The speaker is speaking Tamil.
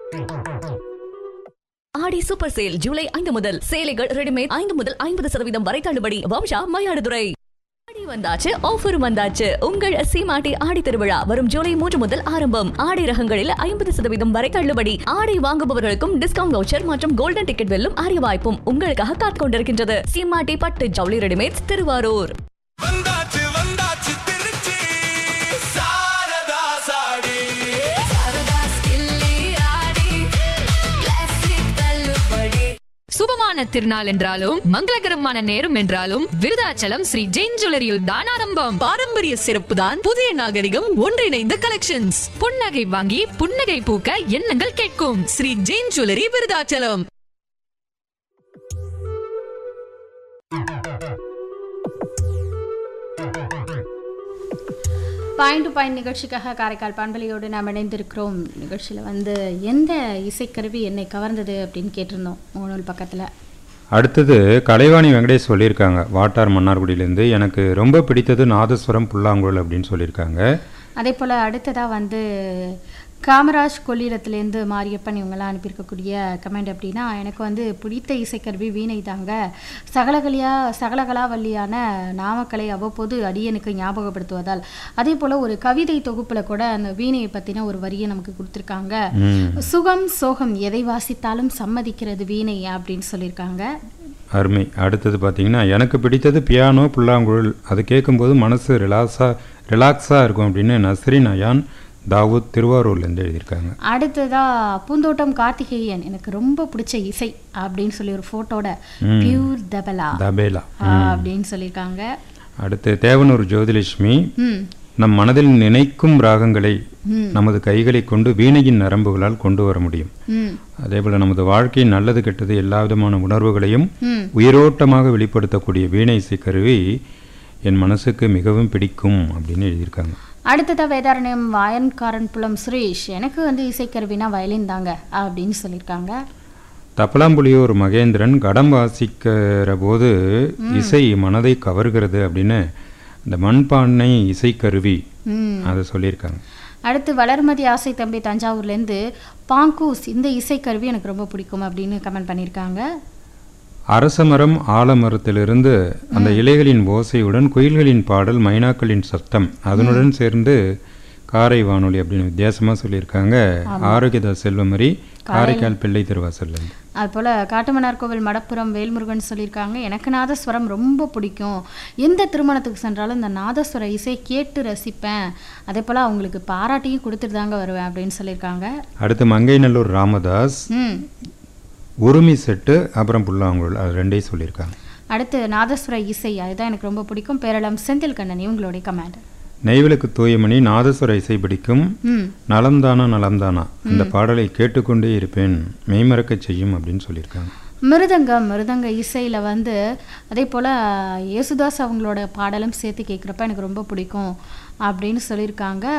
ஆடி சூப்பர் சேல் ஜூலை ஐந்து முதல் சேலைகள் ரெடிமேட் ஐந்து முதல் ஐம்பது சதவீதம் வரை தள்ளுபடி வம்சா மயிலாடுதுறை ஆடி வந்தாச்சு ஆஃபர் வந்தாச்சு உங்கள் சீமாட்டி ஆடி திருவிழா வரும் ஜூலை மூன்று முதல் ஆரம்பம் ஆடை ரகங்களில் ஐம்பது சதவீதம் வரை தள்ளுபடி ஆடை வாங்குபவர்களுக்கும் டிஸ்கவுண்ட் வவுச்சர் மற்றும் கோல்டன் டிக்கெட் வெல்லும் அரிய வாய்ப்பும் உங்களுக்காக காத்துக் கொண்டிருக்கின்றது சீமாட்டி பட்டு ஜவுளி ரெடிமேட்ஸ் திருவாரூர் வந்தாச்சு வந்தாச்சு திருச்சி சாரதா சாடி சுபமான திருநாள் என்றாலும் மங்களகரமான நேரம் என்றாலும் விருதாச்சலம் ஸ்ரீ ஜெயின் ஜுவல்லரியில் தான் ஆரம்பம் பாரம்பரிய சிறப்பு தான் புதிய நாகரிகம் ஒன்றிணைந்த கலெக்ஷன்ஸ் புன்னகை வாங்கி புன்னகை பூக்க எண்ணங்கள் கேட்கும் Shri Jain jewellery Virudhachalam point to point நிகழ்ச்சிக்காக காரைக்கால் பண்பலையோடு நாம் இணைந்திருக்கிறோம் நிகழ்ச்சியில் வந்து எந்த இசைக்கருவி என்னை கவர்ந்தது அப்படின்னு கேட்டிருந்தோம் முகநூல் பக்கத்தில் அடுத்தது கலைவாணி வெங்கடேஷ் சொல்லியிருக்காங்க வாட்டார் மன்னார்குடியிலேருந்து எனக்கு ரொம்ப பிடித்தது நாதஸ்வரம் புல்லாங்குழல் அப்படின்னு சொல்லியிருக்காங்க அதே போல் அடுத்ததாக வந்து காமராஜ் கொள்ளிடத்துலேருந்து மாரியப்பன் இவங்கெல்லாம் அனுப்பியிருக்கக்கூடிய கமெண்ட் அப்படின்னா எனக்கு வந்து பிடித்த இசைக்கருவி வீணை தாங்க சகலகலியா சகலகலாவல்லியான நாமக்கலை அவ்வப்போது அடியனுக்கு ஞாபகப்படுத்துவதால் அதே போல் ஒரு கவிதை தொகுப்பில் கூட அந்த வீணையை பற்றின ஒரு வரியை நமக்கு கொடுத்துருக்காங்க சுகம் சோகம் எதை வாசித்தாலும் சம்மதிக்கிறது வீணை அப்படின்னு சொல்லியிருக்காங்க அருமை அடுத்தது பார்த்தீங்கன்னா எனக்கு பிடித்தது பியானோ புல்லாங்குழல் அது கேட்கும்போது மனசு ரிலாக்ஸாக ரிலாக்ஸாக இருக்கும் அப்படின்னு நஸ்ரின் அயான் தாவூத் திருவாரூர்லேருந்து எழுதியிருக்காங்க அடுத்ததா பூந்தோட்டம் கார்த்திகேயன் எனக்கு ரொம்ப பிடிச்ச இசை அப்படின்னு சொல்லி ஒரு ஃபோட்டோட பியூர் தபலா தபேலா அப்படின்னு சொல்லியிருக்காங்க அடுத்து தேவனூர் ஜோதிலட்சுமி ம் நம் மனதில் நினைக்கும் ராகங்களை நமது கைகளை கொண்டு வீணையின் நரம்புகளால் கொண்டு வர முடியும் ம் அதே போல் நமது வாழ்க்கையின் நல்லது கெட்டது எல்லா விதமான உணர்வுகளையும் ம். உயிரோட்டமாக வெளிப்படுத்தக்கூடிய வீணை இசைக்கருவி என் மனசுக்கு மிகவும் பிடிக்கும் அப்படின்னு எழுதியிருக்காங்க அடுத்ததா வேதாரண்யம் வாயன்காரன் புலம் சுரேஷ் எனக்கு வந்து இசைக்கருவினா வயலின் தாங்க அப்படின்னு சொல்லியிருக்காங்க தப்பலாம்புலியூர் மகேந்திரன் கடம் வாசிக்கிற போது இசை மனதை கவர்கிறது அப்படின்னு இந்த மண்பானை இசைக்கருவி ம் அதை சொல்லியிருக்காங்க அடுத்து வளர்மதி ஆசை தம்பி தஞ்சாவூர்லேருந்து பாங்கூஸ் இந்த இசைக்கருவி எனக்கு ரொம்ப பிடிக்கும் அப்படின்னு கமெண்ட் பண்ணியிருக்காங்க அரசமரம் ஆலமரத்திலிருந்து அந்த இலைகளின் ஓசையுடன் குயில்களின் பாடல் மைனாக்களின் சத்தம் அதனுடன் சேர்ந்து காரை வானொலி அப்படின்னு வித்தியாசமாக சொல்லியிருக்காங்க ஆரோக்கியதாஸ் செல்வமரி காரைக்கால் பிள்ளை திருவாசல்லேருந்து அதுபோல் காட்டுமன்னார் கோவில் மடப்புறம் வேல்முருகன் சொல்லியிருக்காங்க எனக்கு நாதஸ்வரம் ரொம்ப பிடிக்கும் எந்த திருமணத்துக்கு சென்றாலும் இந்த நாதஸ்வர இசை கேட்டு ரசிப்பேன் அதே போல் அவங்களுக்கு பாராட்டியும் கொடுத்துட்டு தாங்க வருவேன் அப்படின்னு சொல்லியிருக்காங்க அடுத்து மங்கைநல்லூர் ராமதாஸ் ம் உருமி செட்டு அப்புறம் புல்லாங்குழல் அது ரெண்டையும் சொல்லியிருக்காங்க அடுத்து நாதஸ்வர இசை அதுதான் எனக்கு ரொம்ப பிடிக்கும் பேரளம் செந்தில் கண்ணன் இவங்களுடைய கமாண்ட் நெய்விளக்கு தூயமணி நாதஸ்வர இசை பிடிக்கும் ம் நலம்தானா நலம்தானா இந்த பாடலை கேட்டுக்கொண்டே இருப்பேன் மெய்மறக்கச் செய்யும் அப்படின்னு சொல்லியிருக்காங்க மிருதங்கம் மிருதங்க இசையில் வந்து அதே போல் யேசுதாஸ் அவங்களோட பாடலும் சேர்த்து கேட்குறப்ப எனக்கு ரொம்ப பிடிக்கும் அப்படின்னு சொல்லியிருக்காங்க